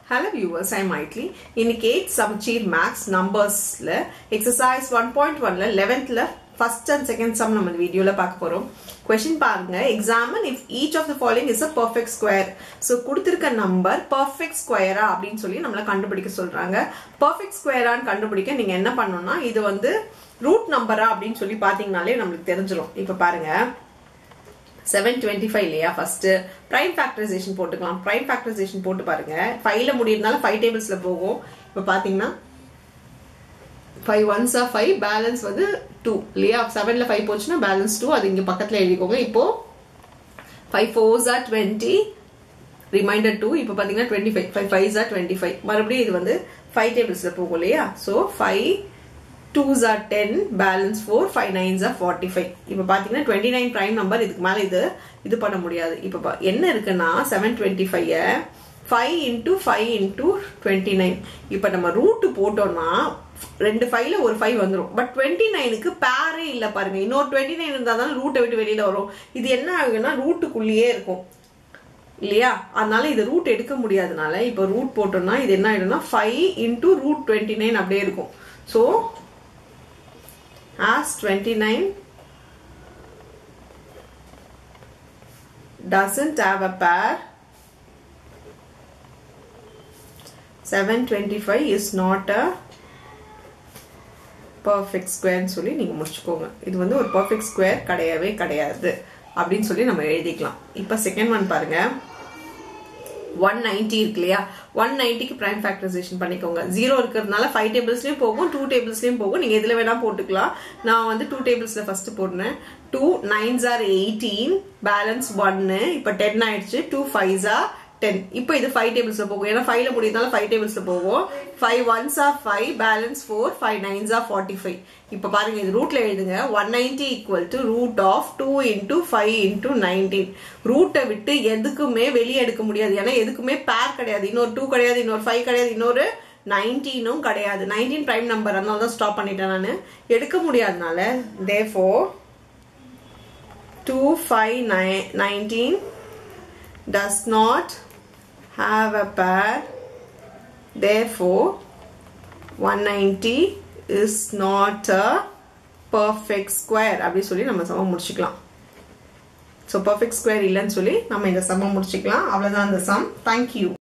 hello viewers ஐ மைட்லி இன்னைக்கு எயிட் சம்சீர் மேக்ஸ் நம்பர்ஸ்ல எக்ஸசைஸ் ஒன் பாயிண்ட் ஒன்ல லெவன்த்ல ஃபர்ஸ்ட் அண்ட் செகண்ட் சம் நம்ம இந்த வீடியோல பார்க்க போறோம் கொஸ்டின் பாருங்க examine if each of the following is a perfect square so கொடுத்திருக்க நம்பர் பர்ஃபெக்ட் ஸ்கொயரா அப்படின்னு சொல்லி நம்மள கண்டுபிடிக்க சொல்றாங்க பர்ஃபெக்ட் ஸ்கொயரான்னு கண்டுபிடிக்க நீங்க என்ன பண்ணணும்னா இது வந்து ரூட் நம்பரா அப்படின்னு சொல்லி பாத்தீங்கனாலே நம்மளுக்கு தெரிஞ்சிடும் இப்ப பாருங்க செவன் டுவெண்ட்டி ஃபைவ் இல்லையா ஃபர்ஸ்ட் ப்ரைம் ஃபேக்டரைசேஷன் போட்டுக்கலாம் ப்ரைம் ஃபேக்டரைசேஷன் போட்டு பாருங்க ஃபைவ்ல முடியறதுனால ஃபைவ் டேபிள்ஸ்ல போகும் இப்போ பாத்தீங்கன்னா five ones of five balance வந்து டூ இல்லையா செவன்ல ஃபைவ் போச்சுன்னா பேலன்ஸ் டூ அது இங்க பக்கத்துல எழுதிக்கோங்க இப்போ five fours are twenty remainder two இப்போ பாத்தீங்கன்னா twenty five five five are twenty five மறுபடியும் இது வந்து ஃபைவ் டேபிள்ஸ்ல போகும் இல்லையா so five twos are ten balance four five nines are forty five இப்போ பார்த்தீங்கன்னா டுவெண்ட்டி நைன் ப்ரைம் நம்பர் இதுக்கு மேலே இது இது பண்ண முடியாது இப்போ என்ன இருக்குன்னா seven twenty five five into five into twenty nine இப்போ நம்ம ரூட்டு போட்டோம்னா ரெண்டு ஃபைவ்ல ஒரு ஃபைவ் வந்துடும் பட் டுவெண்ட்டி நைனுக்கு பேரே இல்லை பாருங்க இன்னொரு டுவெண்ட்டி நைன் இருந்தால் தான் ரூட்டை விட்டு வெளியில வரும் இது என்ன ஆகுதுன்னா ரூட்டுக்குள்ளேயே இருக்கும் இல்லையா அதனால இது ரூட் எடுக்க முடியாதனால இப்போ ரூட் போட்டோம்னா இது என்ன ஆயிடும்னா five into root twenty nine அப்படியே இருக்கும் so as 29 doesn't have a pair 725 is not a perfect square சொல்லி நீங்க முடிச்சுக்கோங்க இது வந்து ஒரு perfect square கிடையவே கிடையாது அப்படின்னு சொல்லி நம்ம எழுதிக்கலாம் இப்ப செகண்ட் ஒன் பாருங்க ஒன் நைன்டி இருக்கு இல்லையா ஒன் நைன்டிக்கு ப்ரைம் ஃபேக்டரைசேஷன் பண்ணிக்கோங்க ஜீரோ இருக்கிறதுனால ஃபைவ் டேபிள்ஸ்லயும் போகும் டூ டேபிள்ஸ்லயும் போகும் நீங்க எதுல வேணா போட்டுக்கலாம் நான் வந்து டூ டேபிள்ஸ்ல ஃபர்ஸ்ட் போடுறேன் two nines are eighteen balance ஒன்னு இப்ப டென் ஆயிடுச்சு டூ ஃபைவ்ஸ் ஆர் டென் இப்போ இது ஃபைவ் டேபிள்ஸ்ல போகும் ஏன்னா ஃபைவ்ல முடியறதுனால ஃபைவ் டேபிள்ஸ்ல போகும் five ones are five balance four five nines are forty five இப்போ பாருங்க இது ரூட்ல எழுதுங்க one ninety equal to root of two into five into nineteen ரூட்டை விட்டு எதுக்குமே வெளியே எடுக்க முடியாது ஏன்னா எதுக்குமே பேர் கிடையாது இன்னொரு டூ கிடையாது இன்னொரு ஃபைவ் கிடையாது இன்னொரு நைன்டீனும் கிடையாது நைன்டீன் ப்ரைம் நம்பர் அதனால தான் ஸ்டாப் பண்ணிட்டேன் நான் எடுக்க முடியாதனால the four two five nine nineteen does not have a pair therefore 190 is not a perfect square அப்படி சொல்லி நம்ம சமம் முடிச்சுக்கலாம் ஸோ பர்ஃபெக்ட் ஸ்கொயர் இல்லைன்னு சொல்லி நம்ம இந்த சமம் முடிச்சுக்கலாம் அவ்வளோதான் அந்த சம் தேங்க்யூ